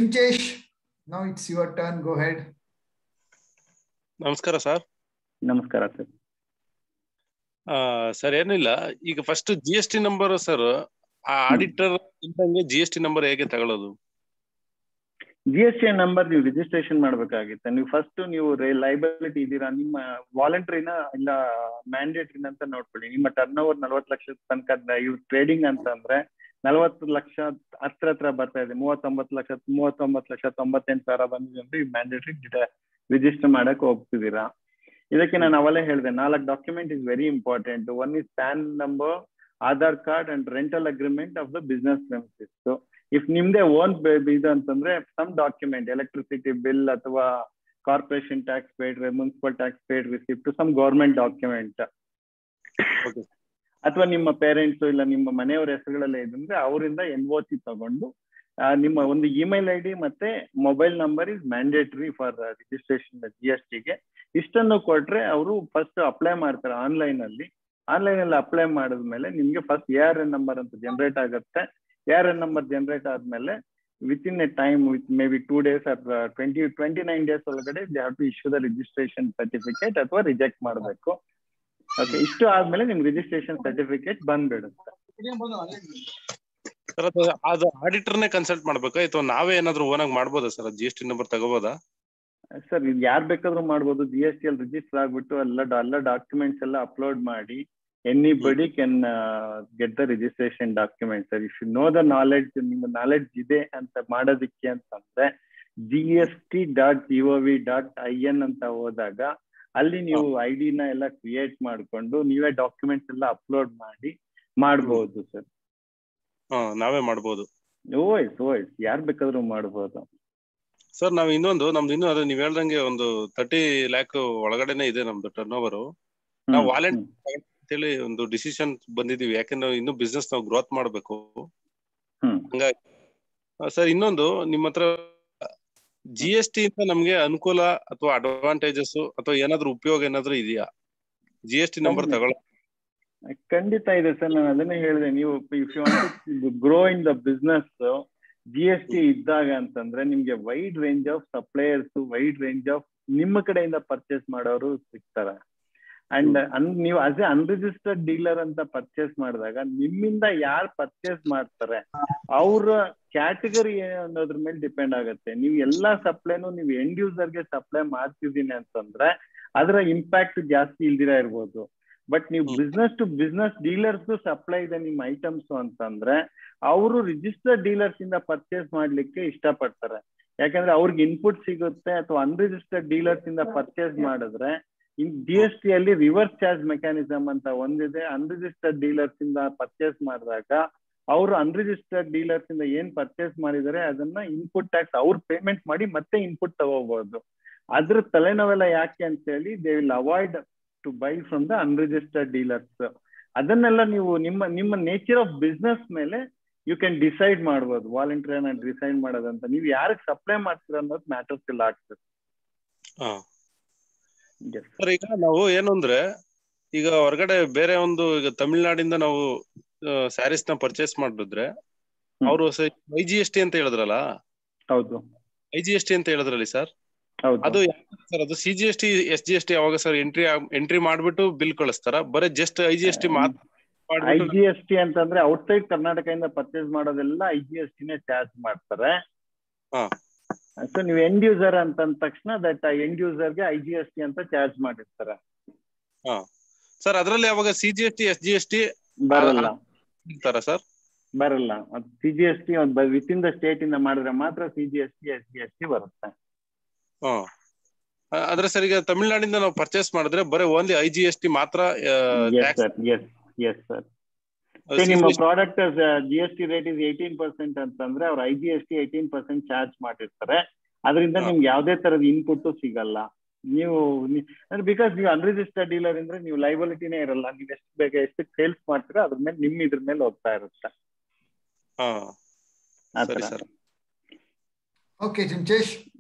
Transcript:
Chinchesh, now it's your turn. Go ahead. ನಮಸ್ಕಾರ sir ನಮಸ್ಕಾರ sir sir ಏನಿಲ್ಲ ಈಗ first G S T number sir ಆ auditor ಇದ್ದಂಗೆ ಜಿ ಎಸ್ ಟಿ ನಂಬರ್ ಹೇಗೆ ತಗೊಳ್ಳೋದು ಜಿ ಎಸ್ ಟಿ ನಂಬರ್ ನೀವು ರಿಜಿಸ್ಟ್ರೇಷನ್ ಮಾಡ್ಬೇಕಾಗಿತ್ತೆ ನೀವು ಫಸ್ಟ್ ನೀವು ಲೈಬಿಲಿಟಿ ಇದ್ದೀರಾ ನಿಮ್ಮ ವಾಲಂಟ್ರಿನ ಇಲ್ಲ ಮ್ಯಾಂಡೇಟ್ರಿನ ಅಂತ ನೋಡ್ಕೊಳ್ಳಿ ನಿಮ್ಮ ಟರ್ನ್ ಓವರ್ ನಲ್ವತ್ತು ಲಕ್ಷದ ತನಕ ಇವ್ ಟ್ರೇಡಿಂಗ್ ಅಂತ ಅಂದ್ರೆ ನಲವತ್ತು ಲಕ್ಷ ಹತ್ರ ಹತ್ರ ಬರ್ತಾ ಇದೆ ಮೂವತ್ತೊಂಬತ್ತು ಲಕ್ಷ ಮೂವತ್ತೊಂಬತ್ತು ಲಕ್ಷ ತೊಂಬತ್ತೆಂಟು ಸಾವಿರ ಬಂದಿದೆ ಅಂದ್ರೆ ಈ ಮ್ಯಾಂಡೇಟ್ರಿ ರಿಜಿಸ್ಟರ್ ಮಾಡಕ್ ಹೋಗ್ತಿದ್ದೀರಾ ಇದಕ್ಕೆ ನಾನು ಅವಲೇ ಹೇಳಿದೆ ನಾಲ್ಕು document is very important one is PAN number Aadhaar card and rental agreement of the business premises if ನಿಮ್ದೇ ಓನ್ ಇದು ಅಂತಂದ್ರೆ ಸಮ್ ಡಾಕ್ಯುಮೆಂಟ್ ಎಲೆಕ್ಟ್ರಿಸಿಟಿ ಬಿಲ್ ಅಥವಾ corporation tax paid municipal tax paid receipt some government document Okay. ಅಥವಾ ನಿಮ್ಮ parents ಇಲ್ಲ ನಿಮ್ಮ ಮನೆಯವರ ಹೆಸರುಗಳಲ್ಲೇ ಇದಂದ್ರೆ ಅವರಿಂದ ಎನ್ ಒ ಸಿ ತಗೊಂಡು ಆ, ನಿಮ್ಮ ಒಂದು ಇಮೇಲ್ ಐ ಡಿ ಮತ್ತೆ mobile number is mandatory for registration G S ಟಿಗೆ ಇಷ್ಟನ್ನು ಕೊಟ್ರೆ ಅವರು ಫಸ್ಟ್ ಅಪ್ಲೈ ಮಾಡ್ತಾರೆ ಆನ್ಲೈನ್ ಅಲ್ಲಿ ಆನ್ಲೈನ್ ಅಲ್ಲಿ ಅಪ್ಲೈ ಮಾಡಿದ್ಮೇಲೆ ನಿಮ್ಗೆ first A R N number ಅಂತ ಜನರೇಟ್ ಆಗುತ್ತೆ A R N number generate ಆದ್ಮೇಲೆ within a time with maybe two days ಅಥವಾ ಟ್ವೆಂಟಿ ಟ್ವೆಂಟಿ ನೈನ್ ಡೇಸ್ ಒಳಗಡೆ they have to issue the registration certificate ಅಥವಾ reject ಮಾಡಬೇಕು okay ಇಷ್ಟು ಆದ್ಮೇಲೆ ನಿಮ್ ರಿಜಿಸ್ಟ್ರೇಷನ್ ಸರ್ಟಿಫಿಕೇಟ್ ಬಂದ್ಬಿಡುತ್ತೆ ಸರ್ ಅದು ಅದು ಆಡಿಟರ್ನೇ ಕನ್ಸಲ್ಟ್ ಮಾಡ್ಬೇಕಾ ಅಥವಾ ನಾವೇ ಏನಾದ್ರು ಓನ್ ಆಗಿ ಮಾಡ್ಬೋದಾ sir G S T number ತಗೋಬೋದಾ ಸರ್ ಇದು ಯಾರು ಬೇಕಾದ್ರೂ ಮಾಡ್ಬೋದು ಜಿ ಎಸ್ ಟಿ ಅಲ್ಲಿ ರಿಜಿಸ್ಟರ್ ಆಗ್ಬಿಟ್ಟು ಎಲ್ಲ ಎಲ್ಲ ಡಾಕ್ಯುಮೆಂಟ್ಸ್ ಎಲ್ಲ ಅಪ್ಲೋಡ್ ಮಾಡಿ anybody can get the registration document sir if you know the knowledge ನಿಮ್ಮ ನಾಲೆಡ್ಜ್ ಇದೆ ಅಂತ ಮಾಡೋದಕ್ಕೆ ಅಂತಂದ್ರೆ G S T dot G O V dot I N ಅಂತ ಹೋದಾಗ ಅಲ್ಲಿ ನೀವು ಐ ಡಿನ ಎಲ್ಲ ಕ್ರಿಯೇಟ್ ಮಾಡ್ಕೊಂಡು ನೀವೇ ಡಾಕ್ಯುಮೆಂಟ್ಸ್ ಎಲ್ಲ ಅಪ್ಲೋಡ್ ಮಾಡಿ ಮಾಡ್ಬೋದು ಸರ್ ಹಾ ನಾವೇ ಮಾಡ್ಬೋದು ಓಯ್ಸ್ ಓಯ್ಸ್ ಯಾರು ಬೇಕಾದ್ರೂ ಮಾಡ್ಬೋದು ಸರ್ ನಾವ್ ಇನ್ನೊಂದು ನಮ್ದು ಇನ್ನೂ ಅದು ನೀವ್ ಹೇಳ್ದಂಗೆ ಒಂದು ತರ್ಟಿ ಲ್ಯಾಕ್ ಒಳಗಡೆನೆ ಇದೆ ನಮ್ದು ಟರ್ನ್ ಓವರ್ ನಾವು ಹ್ಮ್, ವಾಲೆಂಟ್ ಹ್ಮ್, ಅಂತೇಳಿ ಒಂದು ಡಿಸಿಷನ್ ಬಂದಿದೀವಿ ಯಾಕಂದ್ರೆ ಇನ್ನು ಬಿಸ್ನೆಸ್ ನಾವು ಗ್ರೋತ್ ಮಾಡ್ಬೇಕು ಹ್ಮ್. ಹಂಗಾಗಿ ಸರ್ ಇನ್ನೊಂದು ನಿಮ್ಮ ಹತ್ರ ಜಿ ಎಸ್ ಟಿ ಇಂದ ನಮ್ಗೆ ಅನುಕೂಲ ಅಥವಾ ಅಡ್ವಾಂಟೇಜಸ್ ಅಥವಾ ಏನಾದ್ರು ಉಪಯೋಗ ಏನಾದ್ರು ಇದೆಯಾ ಜಿ ಎಸ್ ಟಿ ನಂಬರ್ ಖಂಡಿತ. ತಗೊಳ ಖಂಡಿತ ಇದೆ ಸರ್ ನಾನು ಅದನ್ನೇ ಹೇಳಿದೆ ನೀವು if you grow in the business G S T ಇದ್ದಾಗ ಅಂತಂದ್ರೆ ನಿಮ್ಗೆ wide range of suppliers wide range of ನಿಮ್ಮ ಕಡೆಯಿಂದ ಪರ್ಚೇಸ್ ಮಾಡೋರು ಸಿಗ್ತಾರೆ ಅಂಡ್ ಅನ್ ನೀವು ಆಸ್ ಎ ಅನ್ರಿಜಿಸ್ಟರ್ಡ್ ಡೀಲರ್ ಅಂತ ಪರ್ಚೇಸ್ ಮಾಡಿದಾಗ ನಿಮ್ಮಿಂದ ಯಾರು ಪರ್ಚೇಸ್ ಮಾಡ್ತಾರೆ ಅವ್ರ ಕ್ಯಾಟಗರಿ ಅನ್ನೋದ್ರ ಮೇಲೆ ಡಿಪೆಂಡ್ ಆಗುತ್ತೆ ನೀವು ಎಲ್ಲಾ ಸಪ್ಲೈನು ನೀವು ಎಂಡ್ ಯೂಸರ್ಗೆ ಸಪ್ಲೈ ಮಾಡ್ತಿದ್ದೀನಿ ಅಂತಂದ್ರೆ ಅದರ ಇಂಪ್ಯಾಕ್ಟ್ ಜಾಸ್ತಿ ಇಲ್ದಿರ ಇರ್ಬೋದು ಬಟ್ ನೀವು hmm. Business to business dealers supply ಇದೆ ನಿಮ್ಮ ಐಟಮ್ಸ್ ಅಂತಂದ್ರೆ ಅವರು ರಿಜಿಸ್ಟರ್ಡ್ ಡೀಲರ್ಸ್ ಇಂದ ಪರ್ಚೇಸ್ ಮಾಡ್ಲಿಕ್ಕೆ ಇಷ್ಟಪಡ್ತಾರೆ ಯಾಕಂದ್ರೆ ಅವ್ರಿಗೆ ಇನ್ಪುಟ್ ಸಿಗುತ್ತೆ ಅಥವಾ ಅನ್ರಿಜಿಸ್ಟರ್ಡ್ ಡೀಲರ್ಸ್ ಇಂದ ಪರ್ಚೇಸ್ ಮಾಡಿದ್ರೆ ಜಿ ಎಸ್ ಟಿ ಅಲ್ಲಿ ರಿವರ್ಸ್ ಚಾರ್ಜ್ ಮೆಕ್ಯಾನಿಸಮ್ ಅಂತ ಒಂದಿದೆ ಅನ್ರಿಜಿಸ್ಟರ್ಡ್ ಡೀಲರ್ಸ್ ಇಂದ ಪರ್ಚೇಸ್ ಮಾಡಿದಾಗ ಅವರು ಅನ್ರಿಜಿಸ್ಟರ್ಡ್ ಡೀಲರ್ಸ್ ಇಂದ ಏನ್ ಪರ್ಚೇಸ್ ಮಾಡಿದರೆ ಅದನ್ನ ಇನ್ಪುಟ್ ಟ್ಯಾಕ್ಸ್ ಅವ್ರು ಪೇಮೆಂಟ್ ಮಾಡಿ ಮತ್ತೆ ಇನ್ಪುಟ್ ತಗೋಬಹುದು ಅದ್ರ ತಲೆನೋವೆಲ್ಲ ಯಾಕೆ ಅಂತ ಹೇಳಿ they will avoid to buy from the unregistered dealers ಅದನ್ನೆಲ್ಲ ನೀವು ನಿಮ್ಮ ನಿಮ್ಮ ನೇಚರ್ ಆಫ್ ಬಿಸ್ನೆಸ್ ಮೇಲೆ ಯು ಕ್ಯಾನ್ ಡಿಸೈಡ್ ಮಾಡ್ಬೋದು ವಾಲಂಟಿಯರ್ನ ಡಿಸೈಡ್ ಮಾಡೋದಂತ ನೀವು ಯಾರಿಗೆ ಸಪ್ಲೈ ಮಾಡ್ತೀರ ಅನ್ನೋದು ಮ್ಯಾಟರ್ಸ್ ಇಲ್ಲ ಆಗ್ತದೆ ಹಾ Yes. ಸರ್ ಈಗ ನಾವು ಏನು ಅಂದ್ರೆ ಈಗ ಹೊರಗಡೆ ಬೇರೆ ಒಂದು ಈಗ ತಮಿಳ್ನಾಡಿಂದ ನಾವು ಸ್ಯಾರೀಸ್ ನ ಪರ್ಚೇಸ್ ಮಾಡಿದ್ರೆ ಹ್ಮ್. ಅವರು ಐ ಜಿ ಎಸ್ ಟಿ ಅಂತ ಹೇಳಿದ್ರಲ್ಲ ಹೌದು ಐ ಜಿ ಎಸ್ ಟಿ ಅಂತ ಹೇಳಿದ್ರಲ್ಲಿ ಸರ್ ಹೌದು ಅದು ಸರ್ ಅದು C G S T S G S T ಅವಾಗ ಸರ್ ಎಂಟ್ರಿ ಎಂಟ್ರಿ ಮಾಡ್ಬಿಟ್ಟು ಬಿಲ್ ಕಳಿಸ್ತಾರ ಬರೀ just I G S T ಮಾತ್ರ ಐ ಮಾಡ್ಬಿಟ್ಟು ಜಿ ಎಸ್ ಟಿ ಅಂತಂದ್ರೆ ಔಟ್ಸೈಡ್ ಕರ್ನಾಟಕದಿಂದ ಪರ್ಚೇಸ್ ಮಾಡೋದೆಲ್ಲ ಐ ಜಿ ಎಸ್ ಟಿನೇ ಚಾರ್ಜ್ ಮಾಡ್ತಾರೆ ಹಾ. ಸೊ ನೀವು ಎಂಡ್ ಯೂಸರ್ ಅಂತ ಅಂದ ತಕ್ಷಣ ದಟ್ ಎಂಡ್ ಯೂಸರ್ಗೆ ಐ ಜಿ ಎಸ್ ಟಿ ಅಂತ ಚಾರ್ಜ್ ಮಾಡಿರ್ತಾರೆ ಸರ್ ಅದ್ರಲ್ಲಿ ಅವಾಗ C G S T S G S T ಬರಲ್ಲ ಇರ್ತಾರ ಸರ್ ಬರಲ್ಲ C G S T within the state ಇಂದ ಮಾಡಿದ್ರೆ ಮಾತ್ರ C G S T S G S T ಬರುತ್ತೆ ಹಾ ಆದ್ರೆ ಸರ್ ಈಗ ತಮಿಳ್ನಾಡಿಂದ ನಾವು ಪರ್ಚೇಸ್ ಮಾಡಿದ್ರೆ ಬರೀ only I G S T ಮಾತ್ರ yes tax sir yes yes sir ನಿಮ್ಮ product G S T rate is eighteen percent ಅಂತಂದ್ರೆ ಅವ್ರು I G S T eighteen percent charge ಮಾಡಿರ್ತಾರೆ ಅದರಿಂದ ಹಾ. ನಿಮ್ಗೆ ಯಾವುದೇ ತರದ ಇನ್ಪುಟ್ ಸಿಗಲ್ಲ ನೀವು ಬಿಕಾಸ್ ನೀವು ಅನ್ರಿಜಿಸ್ಟರ್ಡ್ ಡೀಲರ್ ಅಂದ್ರೆ ನೀವು ಲೈಬಲಿಟಿನೇ ಇರಲ್ಲ ನೀವು ಎಷ್ಟು ಬೇಗ ಎಷ್ಟು ಸೇಲ್ಸ್ ಮಾಡ್ತೀರಾ ಅದ್ರ ಮೇಲೆ ನಿಮ್ ಇದ್ರ ಮೇಲೆ ಹೋಗ್ತಾ ಇರುತ್ತೆ ಹಾ ಆ ಸರಿ ತರ ಸರ್ Okay, Chinchesh.